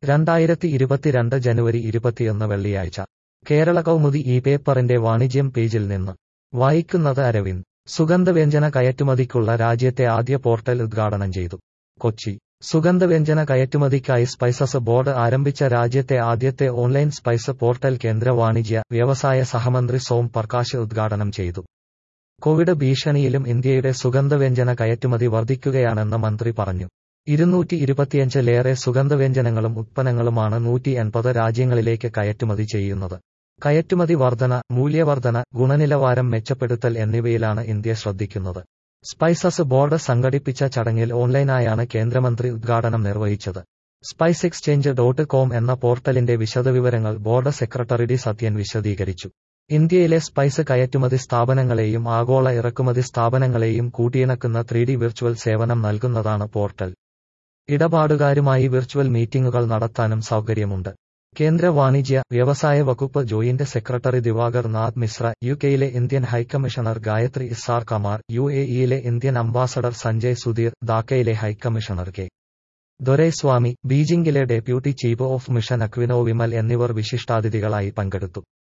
രണ്ടായിരത്തി ഇരുപത്തിരണ്ട് ജനുവരി ഇരുപത്തിയൊന്ന് വെള്ളിയാഴ്ച കേരള കൗമുദി ഈ പേപ്പറിന്റെ വാണിജ്യം പേജിൽ നിന്ന് വായിക്കുന്നത് അരവിന്ദ് സുഗന്ധവ്യഞ്ജന കയറ്റുമതിക്കുള്ള രാജ്യത്തെ ആദ്യ പോർട്ടൽ ഉദ്ഘാടനം ചെയ്തു കൊച്ചി സുഗന്ധവ്യഞ്ജന കയറ്റുമതിക്കായി സ്പൈസസ് ബോർഡ് ആരംഭിച്ച രാജ്യത്തെ ആദ്യത്തെ ഓൺലൈൻ സ്പൈസ് പോർട്ടൽ കേന്ദ്ര വാണിജ്യ വ്യവസായ സഹമന്ത്രി സോം പ്രകാശ് ഉദ്ഘാടനം ചെയ്തു കോവിഡ് ഭീഷണിയിലും ഇന്ത്യയുടെ സുഗന്ധവ്യഞ്ജന കയറ്റുമതി വർദ്ധിക്കുകയാണെന്ന് മന്ത്രി പറഞ്ഞു ഇരുന്നൂറ്റി ഇരുപത്തിയഞ്ചിലേറെ സുഗന്ധവ്യഞ്ജനങ്ങളും ഉത്പന്നങ്ങളുമാണ് നൂറ്റി എൺപത് രാജ്യങ്ങളിലേക്ക് കയറ്റുമതി ചെയ്യുന്നത് കയറ്റുമതി വർധന മൂല്യവർധന ഗുണനിലവാരം മെച്ചപ്പെടുത്തൽ എന്നിവയിലാണ് ഇന്ത്യ ശ്രദ്ധിക്കുന്നത് സ്പൈസസ് ബോർഡ് സംഘടിപ്പിച്ച ചടങ്ങിൽ ഓൺലൈനായാണ് കേന്ദ്രമന്ത്രി ഉദ്ഘാടനം നിർവഹിച്ചത് സ്പൈസ് എക്സ്ചേഞ്ച് ഡോട്ട് കോം എന്ന പോർട്ടലിന്റെ വിശദവിവരങ്ങൾ ബോർഡ് സെക്രട്ടറി ഡി സത്യൻ വിശദീകരിച്ചു ഇന്ത്യയിലെ സ്പൈസ് കയറ്റുമതി സ്ഥാപനങ്ങളെയും ആഗോള ഇറക്കുമതി സ്ഥാപനങ്ങളെയും കൂട്ടിയിണക്കുന്ന ത്രീ ഡി വിർച്വൽ സേവനം നൽകുന്നതാണ് പോർട്ടൽ ഇടപാടുകാരുമായി വിർച്വൽ മീറ്റിംഗുകൾ നടത്താനും സൗകര്യമുണ്ട് കേന്ദ്ര വാണിജ്യ വ്യവസായ വകുപ്പ് joint secretary Diwakar Nath Mishra U കെയിലെ Indian high commissioner Gayathri Isar Kumar U A ഇയിലെ ഇന്ത്യൻ അംബാസഡർ സഞ്ജയ് സുധീർ ധാക്കയിലെ ഹൈക്കമ്മീഷണർ കെ ദൊരൈസ്വാമി ബീജിംഗിലെ deputy chief of mission Aquino Vimal എന്നിവർ വിശിഷ്ടാതിഥികളായി പങ്കെടുത്തു